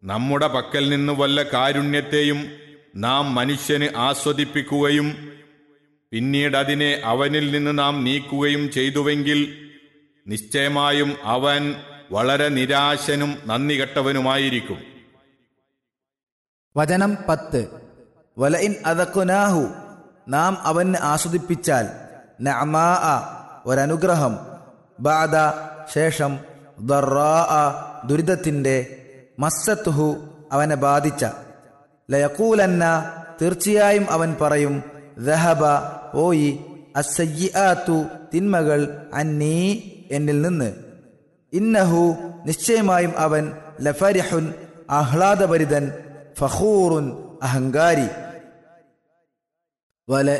നമ്മുടെ പക്കൽ നിന്ന് വല്ല കാരുണ്യത്തെയും നാം മനുഷ്യന് ആസ്വദിപ്പിക്കുകയും പിന്നീട് അതിനെ അവനിൽ നിന്ന് നാം നീക്കുകയും ചെയ്തുവെങ്കിൽ നിശ്ചയമായും അവൻ വളരെ നിരാശനും നന്ദി കെട്ടവനുമായിരിക്കും വചനം പത്ത് വലയിൻ അതക്കുനാഹു നാം അവന് ആസ്വദിപ്പിച്ചാൽ നഅമാ ഒരനുഗ്രഹം ബാദ ശേഷം ദറാ ദുരിതത്തിൻ്റെ മസ്സത്തുഹു അവനെ ബാധിച്ച ലയക്കൂലന്ന തീർച്ചയായും അവൻ പറയും ദഹബ പോയി അസയ്യാത്തു തിന്മകൾ അന്നീ എന്നിൽ നിന്ന് ഇന്നഹു നിശ്ചയമായും അവൻ ലഫരിഹുൻ ആഹ്ലാദഭരിതൻ ഫഖൂറുൻ അഹങ്കാരി വല